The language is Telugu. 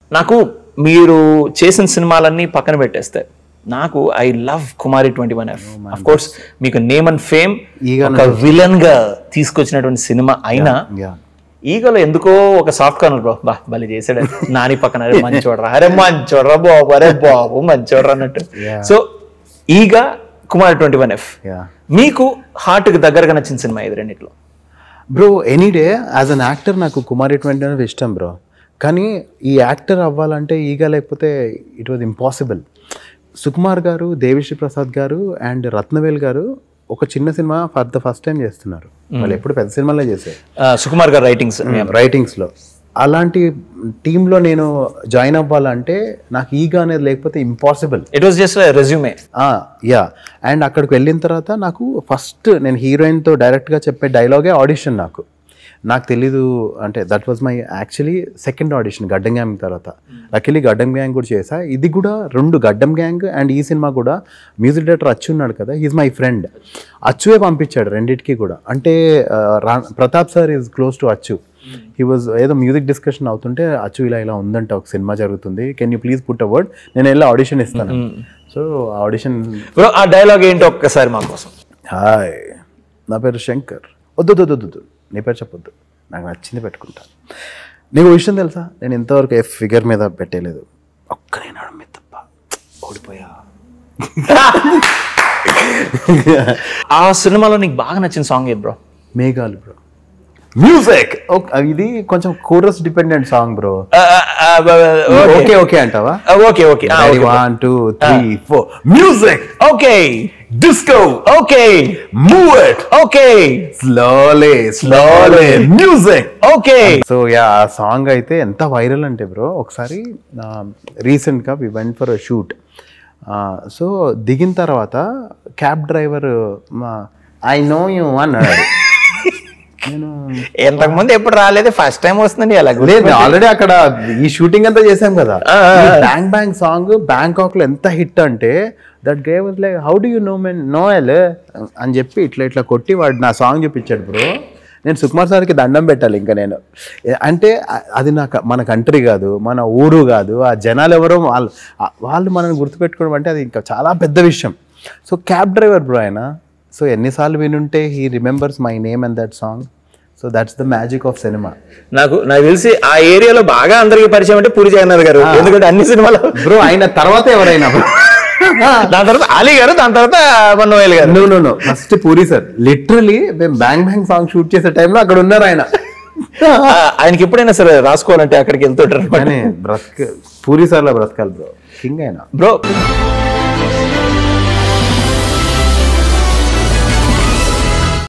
నాకు మీరు చేసిన సినిమాలన్నీ పక్కన పెట్టేస్తే నాకు I love Kumari twenty one F of course మీకు నేమ్ అండ్ ఫేమ్ ఈగను ఒక విలన్ గా తీసుకొచ్చినటువంటి సినిమా అయినా యా ఈగలో ఎందుకో ఒక సాఫ్ట్ కార్నర్ బ్రో బా భలే చేసాడు నాని పక్కన అరే మంచోడ్రా అరే మంచోడ్రా బాబు అరే బాబు మంచోడ్రా అన్నట్టు Yeah. So Eega Kumar twenty one F yeah మీకు హార్ట్ కి దగ్గరగా నచ్చిన సినిమా ఇది రెండిట్లో bro any day as an actor నాకు కుమారి ట్వంటీ అనేది ఇష్టం బ్రో కానీ ఈ యాక్టర్ అవ్వాలంటే ఈగ లేకపోతే ఇట్ వాజ్ ఇంపాసిబుల్ సుకుమార్ గారు దేవిశ్రీ ప్రసాద్ గారు అండ్ రత్నవేల్ గారు ఒక చిన్న సినిమా ఫర్ ద ఫస్ట్ టైం చేస్తున్నారు వాళ్ళు ఎప్పుడు పెద్ద సినిమాలే చేశారు ఆ, సుకుమార్ గారు రైటింగ్స్ రైటింగ్స్లో అలాంటి టీంలో నేను జాయిన్ అవ్వాలంటే నాకు ఈగ అనేది లేకపోతే impossible it was just resume yeah and అక్కడికి వెళ్ళిన తర్వాత నాకు ఫస్ట్ నేను హీరోయిన్తో డైరెక్ట్గా చెప్పే డైలాగే ఆడిషన్ నాకు నాకు తెలీదు అంటే that was my actually second audition Gaddam gang తర్వాత లక్కీలీ గడ్డం గ్యాంగ్ కూడా చేసా ఇది కూడా రెండు గడ్డం గ్యాంగ్ అండ్ ఈ సినిమా కూడా మ్యూజిక్ డైరెక్టర్ అచ్చు ఉన్నాడు కదా హీజ్ మై ఫ్రెండ్ అచ్చువే పంపించాడు రెండింటికి కూడా అంటే ఆ, రా- Pratap sir is close to Achu he was ఏదో మ్యూజిక్ డిస్కషన్ అవుతుంటే అచ్చు ఇలా ఇలా ఉందంట ఒక సినిమా జరుగుతుంది can you please put a word నేను వెళ్ళి ఆడిషన్ ఇస్తాను సో ఆడిషన్ బ్రో ఆ డైలాగ్ ఏంటో ఒక్కసారి మా కోసం హాయ్ నా పేరు శంకర్ వద్దు వద్దు వద్దు వద్దు నీ పేరు చెప్పొద్దు నాకు నచ్చింది పెట్టుకుంటా నీకు ఓ విషయం తెలుసా నేను ఇంతవరకు ఏ ఫిగర్ మీద పెట్టలేదు ఒక్క నేను నడుము మీద తప్ప ఓడిపోయా ఆ సినిమాలో నీకు బాగా నచ్చిన సాంగ్ ఏది బ్రో మేఘాలు బ్రో మ్యూజిక్ ఇది కొంచెం chorus dependent song bro okay okay అంటావా okay okay one two three four music okay disco okay move it okay slowly slowly music okay so yeah ఆ సాంగ్ అయితే ఎంత వైరల్ అంటే బ్రో ఒకసారి రీసెంట్గా we went for a shoot so దిగిన తర్వాత క్యాబ్ డ్రైవర్ మా ఐ నో యూ అన్నాడు నేను ఇంతకు ముందు ఎప్పుడు రాలేదు ఫస్ట్ టైం వస్తుందండి అలా లేదు ఆల్రెడీ అక్కడ ఈ షూటింగ్ అంతా చేసాం కదా బ్యాంక్ బ్యాంక్ సాంగ్ బ్యాంకాక్ లో ఎంత హిట్ అంటే that guy was like how do you know men no L అని చెప్పి ఇట్లా ఇట్లా కొట్టి వాడు నా సాంగ్ చూపించాడు బ్రో నేను సుకుమార్ సార్కి దండం పెట్టాలి ఇంకా నేను ఏ- అంటే అ- అది నాకు మన కంట్రీ కాదు మన ఊరు కాదు ఆ జనాలు ఎవరో వాళ్ళు ఆ- వాళ్ళు మనల్ని గుర్తుపెట్టుకోవడం అంటే అది ఇంకా చాలా పెద్ద విషయం సో క్యాబ్ డ్రైవర్ బ్రో ఆయన సో ఎన్నిసార్లు వినుంటే he remembers my name and that song so that's the magic of cinema నాకు నాకు తెలిసి ఆ ఏరియాలో బాగా అందరికి పరిచయం అంటే పూరి జగన్నాథ్ గారు ఎందుకంటే అన్ని సినిమాలు బ్రో ఆయన తర్వాత ఎవరైనా దాని తర్వాత అలీ గారు దాని తర్వాత మన్నోయల్ గారు no no no first Puri sir literally మేము బ్యాంగ్ బ్యాంగ్ సాంగ్ షూట్ చేసే టైంలో అక్కడ ఉన్నారు ఆయన ఆ, ఆయనకి ఎప్పుడైనా సరే రాసుకోవాలంటే అక్కడికి వెళ్తుంటారు కానీ బ్రతక పూరి సార్లో బ్రతకాలి బ్రో కింగ్ అయినా బ్రో